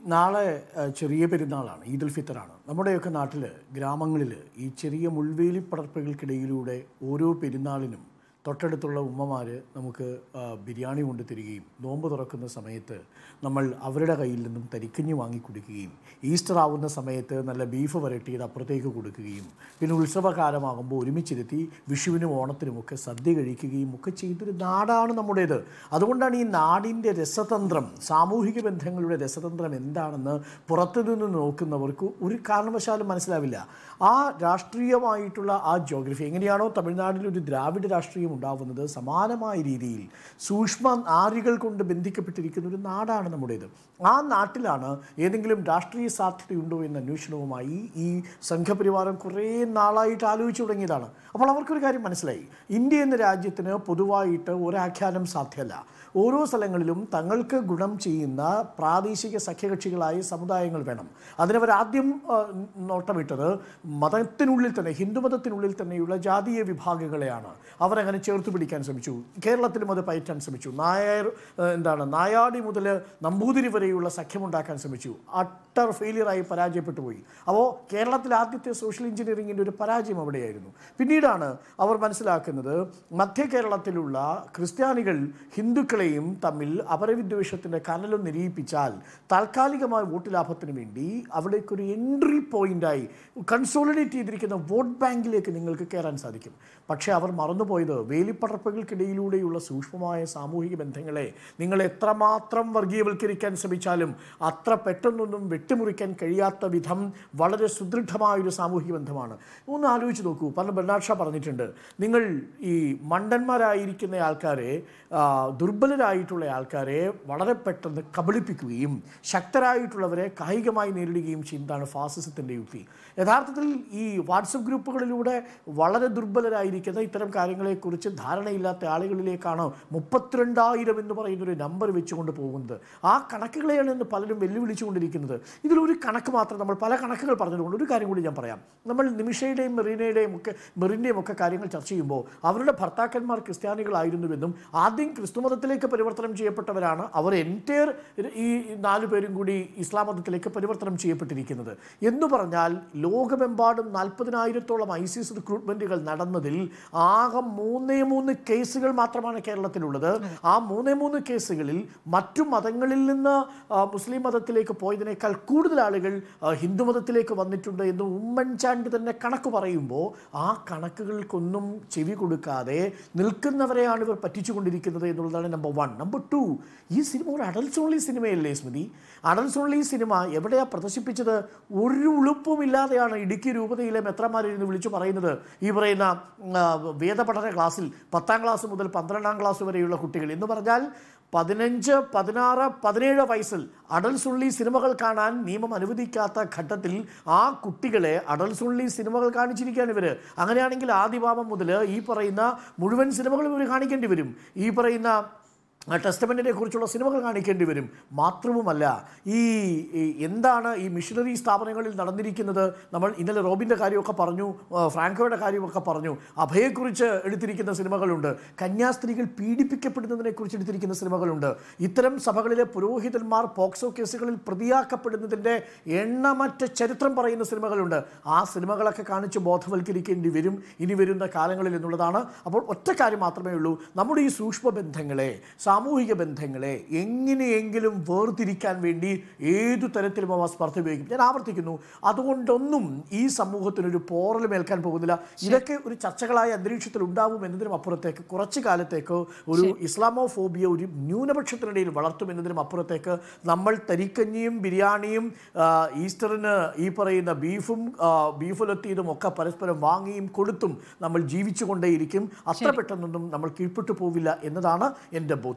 നാളെ ആ, ചെറിയ പെരുന്നാളാണ് ഈദുൽ ഫിത്തറാണ് നമ്മുടെയൊക്കെ നാട്ടിൽ ഗ്രാമങ്ങളിൽ ഈ ചെറിയ മുൾവേലി പടർപ്പുകൾക്കിടയിലൂടെ ഓരോ പെരുന്നാളിനും തൊട്ടടുത്തുള്ള ഉമ്മമാർ നമുക്ക് ആ, ബിരിയാണി കൊണ്ട് തരികയും നോമ്പ് തുറക്കുന്ന സമയത്ത് നമ്മൾ അവരുടെ കയ്യിൽ നിന്നും തരിക്കഞ്ഞി വാങ്ങി കുടിക്കുകയും ഈസ്റ്റർ ആവുന്ന സമയത്ത് നല്ല ബീഫ് വരട്ടിയത് അപ്പുറത്തേക്ക് കൊടുക്കുകയും പിന്നെ ഉത്സവകാലമാകുമ്പോൾ ഒരുമിച്ചിരുത്തി വിഷുവിനും ഓണത്തിനുമൊക്കെ സദ്യ കഴിക്കുകയും ഒക്കെ ചെയ്തൊരു നാടാണ് നമ്മുടേത് അതുകൊണ്ടാണ് ഈ നാടിൻ്റെ രസതന്ത്രം സാമൂഹിക ബന്ധങ്ങളുടെ രസതന്ത്രം എന്താണെന്ന് പുറത്തുനിന്ന് നോക്കുന്നവർക്ക് ഒരു കാരണവശാലും മനസ്സിലാവില്ല ആ രാഷ്ട്രീയമായിട്ടുള്ള ആ ജോഗ്രഫി എങ്ങനെയാണോ തമിഴ്നാട്ടിൽ ഒരു ദ്രാവിഡ രാഷ്ട്രീയം ഉണ്ടാവുന്നത് സമാനമായ രീതിയിൽ സൂക്ഷ്മ നാരികൾ കൊണ്ട് ബന്ധിക്കപ്പെട്ടിരിക്കുന്ന ഒരു നാടാണ് നമ്മുടേത് ആ നാട്ടിലാണ് ഏതെങ്കിലും രാഷ്ട്രീയ സാധ്യതയുണ്ടോ എന്ന അന്വേഷണവുമായി ഈ സംഘപരിവാരം കുറേ നാളായിട്ട് ആലോചിച്ചു തുടങ്ങിയതാണ് അപ്പോൾ അവർക്കൊരു കാര്യം മനസ്സിലായി ഇന്ത്യ എന്ന രാജ്യത്തിന് പൊതുവായിട്ട് ഒരാഖ്യാനം സാധ്യമല്ല ഓരോ സ്ഥലങ്ങളിലും തങ്ങൾക്ക് ഗുണം ചെയ്യുന്ന പ്രാദേശിക സഖ്യകക്ഷികളായ സമുദായങ്ങൾ വേണം അതിനവർ ആദ്യം ആ, നോട്ടമിട്ടത് മതത്തിനുള്ളിൽ തന്നെ ഹിന്ദുമതത്തിനുള്ളിൽ തന്നെയുള്ള ജാതീയ വിഭാഗങ്ങളെയാണ് അവരങ്ങനെ ചേർത്ത് പിടിക്കാൻ ശ്രമിച്ചു കേരളത്തിലും അത് പയറ്റാൻ ശ്രമിച്ചു നായർ ആ, എന്താണ് നായാടി മുതൽ നമ്പൂതിരി വരെയുള്ള സഖ്യമുണ്ടാക്കാൻ ശ്രമിച്ചു അട്ടർ ഫെയിലിയറായി പരാജയപ്പെട്ടു പോയി അപ്പോൾ കേരളത്തിൽ ആദ്യത്തെ സോഷ്യൽ എഞ്ചിനീയറിംഗിൻ്റെ ഒരു പരാജയം അവിടെയായിരുന്നു പിന്നീടാണ് അവർ മനസ്സിലാക്കുന്നത് മധ്യ കേരളത്തിലുള്ള ക്രിസ്ത്യാനികൾ ഹിന്ദുക്കളെയും തമ്മിൽ അപരവിദ്വേഷത്തിൻ്റെ കനലും നിരീപിച്ചാൽ താൽക്കാലികമായ വോട്ട് ലാഭത്തിന് വേണ്ടി അവിടേക്കൊരു എൻട്രി പോയിന്റായി കൺസോളിഡേറ്റ് ചെയ്തിരിക്കുന്ന വോട്ട് ബാങ്കിലേക്ക് നിങ്ങൾക്ക് കയറാൻ സാധിക്കും പക്ഷേ അവർ മറന്നുപോയത് വേലിപ്പടർപ്പുകൾക്കിടയിലൂടെയുള്ള സൂക്ഷ്മമായ സാമൂഹിക ബന്ധങ്ങളെ നിങ്ങൾ എത്രമാത്രം വർഗീയവൽക്കരിക്കാൻ ശ്രമിച്ചാലും അത്ര പെട്ടെന്നൊന്നും വെട്ടിമുറിക്കാൻ കഴിയാത്ത വിധം വളരെ സുദൃഢമായൊരു സാമൂഹിക ബന്ധമാണ് ഒന്ന് ആലോചിച്ച് നോക്കൂ പണ്ട് ബെർണാഡ് ഷാ പറഞ്ഞിട്ടുണ്ട് നിങ്ങൾ ഈ മണ്ടന്മാരായിരിക്കുന്ന ആൾക്കാരെ ആ, ദുർബലരായിട്ടുള്ള ആൾക്കാരെ വളരെ പെട്ടെന്ന് കബളിപ്പിക്കുകയും ശക്തരായിട്ടുള്ളവരെ കായികമായി നേരിടുകയും ചെയ്യുന്നതാണ് ഫാസിസത്തിൻ്റെ യുക്തി യഥാർത്ഥത്തിൽ ഈ വാട്സപ്പ് ഗ്രൂപ്പുകളിലൂടെ വളരെ ദുർബലരായിരിക്കുന്ന ഇത്തരം കാര്യങ്ങളെക്കുറിച്ച് ധാരണയില്ലാത്ത ആളുകളിലേക്കാണ് മുപ്പത്തിരണ്ടായിരം എന്ന് പറയുന്ന ഒരു നമ്പർ വെച്ചുകൊണ്ട് പോകുന്നത് ആ കണക്കുകളെയാണ് ഇന്ന് പലരും വെല്ലുവിളിച്ചുകൊണ്ടിരിക്കുന്നത് ഇതിലൊരു കണക്ക് മാത്രം നമ്മൾ പല കണക്കുകൾ പറഞ്ഞതുകൊണ്ട് ഒരു കാര്യം കൂടി ഞാൻ പറയാം നമ്മൾ നിമിഷയുടെയും മെറീനയുടെയും ഒക്കെ മെറിൻ്റെയും ഒക്കെ കാര്യങ്ങൾ ചർച്ച ചെയ്യുമ്പോൾ അവരുടെ ഭർത്താക്കന്മാർ ക്രിസ്ത്യാനികളായിരുന്നുവെന്നും ആദ്യം ക്രിസ്തുമതത്തിലേക്ക് പരിവർത്തനം ചെയ്യപ്പെട്ടവരാണ് അവർ എൻറ്റയർ ഈ നാലു പേരും കൂടി ഇസ്ലാം മതത്തിലേക്ക് പരിവർത്തനം ചെയ്യപ്പെട്ടിരിക്കുന്നത് എന്ന് പറഞ്ഞാൽ ലോകമെമ്പാടും നാൽപ്പതിനായിരത്തോളം ഐ സി എസ് റിക്രൂട്ട്മെൻറ്റുകൾ നടന്നതിൽ ആകെ മൂന്നേ മൂന്ന് കേസുകൾ മാത്രമാണ് കേരളത്തിലുള്ളത് ആ മൂന്നേ മൂന്ന് കേസുകളിൽ മറ്റു മതങ്ങളിൽ നിന്ന് ആ, മുസ്ലിം മതത്തിലേക്ക് പോയതിനേക്കാൾ കൂടുതൽ ആളുകൾ ആ, ഹിന്ദു മതത്തിലേക്ക് വന്നിട്ടുണ്ട് എന്ന് ഉമ്മൻചാണ്ടി തന്നെ കണക്ക് പറയുമ്പോൾ ആ കണക്കുകൾക്കൊന്നും ചെവി കൊടുക്കാതെ നിൽക്കുന്നവരെയാണ് ഇവർ പറ്റിച്ചുകൊണ്ടിരിക്കുന്നത് എന്നുള്ളതാണ് നമ്പർ വൺ നമ്പർ ടു ഈ സിനിമ ഒരു അഡൽസ് ഓൺലി സിനിമയല്ലേ സ്മൃതി അഡൽസ് ഓൺലി സിനിമ എവിടെയാണ് പ്രദർശിപ്പിച്ചത് ഒരു ഉളുപ്പുമില്ലാതെയാണ് ഇടുക്കി രൂപതയിലെ മെത്രമാരിരുന്ന് വിളിച്ചു പറയുന്നത് ഈ പറയുന്ന ആ, വേദപഠന ക്ലാസ്സിൽ പത്താം ക്ലാസ് മുതൽ പന്ത്രണ്ടാം ക്ലാസ് വരെയുള്ള കുട്ടികൾ എന്ന് പറഞ്ഞാൽ പതിനഞ്ച് പതിനാറ് പതിനേഴ് വയസ്സിൽ അഡൽസുള്ളി സിനിമകൾ കാണാൻ നിയമം അനുവദിക്കാത്ത ഘട്ടത്തിൽ ആ കുട്ടികളെ അഡൽസുള്ളി സിനിമകൾ കാണിച്ചിരിക്കുകയാണ് ഇവർ അങ്ങനെയാണെങ്കിൽ ആദിഭാവം മുതൽ ഈ പറയുന്ന മുഴുവൻ സിനിമകളും ഇവർ കാണിക്കേണ്ടി വരും ഈ പറയുന്ന ടെസ്റ്റമെൻറ്റിനെ കുറിച്ചുള്ള സിനിമകൾ കാണിക്കേണ്ടി വരും മാത്രവുമല്ല ഈ ഈ എന്താണ് ഈ മിഷണറി സ്ഥാപനങ്ങളിൽ നടന്നിരിക്കുന്നത് നമ്മൾ ഇന്നലെ റോബിൻ്റെ കാര്യമൊക്കെ പറഞ്ഞു ആ, ഫ്രാങ്കോയുടെ കാര്യമൊക്കെ പറഞ്ഞു അഭയെക്കുറിച്ച് എടുത്തിരിക്കുന്ന സിനിമകളുണ്ട് കന്യാസ്ത്രീകൾ പീഡിപ്പിക്കപ്പെടുന്നതിനെക്കുറിച്ച് എടുത്തിരിക്കുന്ന സിനിമകളുണ്ട് ഇത്തരം സഭകളിലെ പുരോഹിതന്മാർ പോക്സോ കേസുകളിൽ പ്രതിയാക്കപ്പെടുന്നതിൻ്റെ എണ്ണമറ്റ ചരിത്രം പറയുന്ന സിനിമകളുണ്ട് ആ സിനിമകളൊക്കെ കാണിച്ച് ബോധവൽക്കരിക്കേണ്ടി വരും ഇനി വരുന്ന കാലങ്ങളിൽ എന്നുള്ളതാണ് അപ്പോൾ ഒറ്റ കാര്യം മാത്രമേ ഉള്ളൂ നമ്മുടെ ഈ സൂക്ഷ്മ ബന്ധങ്ങളെ സാമൂഹിക ബന്ധങ്ങളെ എങ്ങനെയെങ്കിലും വേർതിരിക്കാൻ വേണ്ടി ഏതു തരത്തിലും അവ സ്പർദ്ധ ഉപയോഗിക്കും ഞാൻ ആവർത്തിക്കുന്നു അതുകൊണ്ടൊന്നും ഈ സമൂഹത്തിനൊരു പോറൽ മേൽക്കാൻ പോകുന്നില്ല ഇതൊക്കെ ഒരു ചർച്ചകളായ അന്തരീക്ഷത്തിൽ ഉണ്ടാവും എന്നതിനും അപ്പുറത്തേക്ക് കുറച്ചു കാലത്തേക്ക് ഒരു ഇസ്ലാമോ ഫോബിയ ഒരു ന്യൂനപക്ഷത്തിനിടയിൽ വളർത്തും എന്നതിനും അപ്പുറത്തേക്ക് നമ്മൾ തരിക്കഞ്ഞിയും ബിരിയാണിയും ആ, ഈസ്റ്ററിന് ഈ പറയുന്ന ബീഫും ആ, ബീഫുലത്തിയതും ഒക്കെ പരസ്പരം വാങ്ങിയും കൊടുത്തും നമ്മൾ ജീവിച്ചുകൊണ്ടേയിരിക്കും അത്ര പെട്ടെന്നൊന്നും നമ്മൾ കീഴ്പ്പെട്ടു പോവില്ല എന്നതാണ് എൻ്റെ ബോധ്യം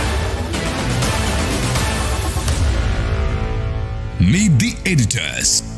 Meet the editors.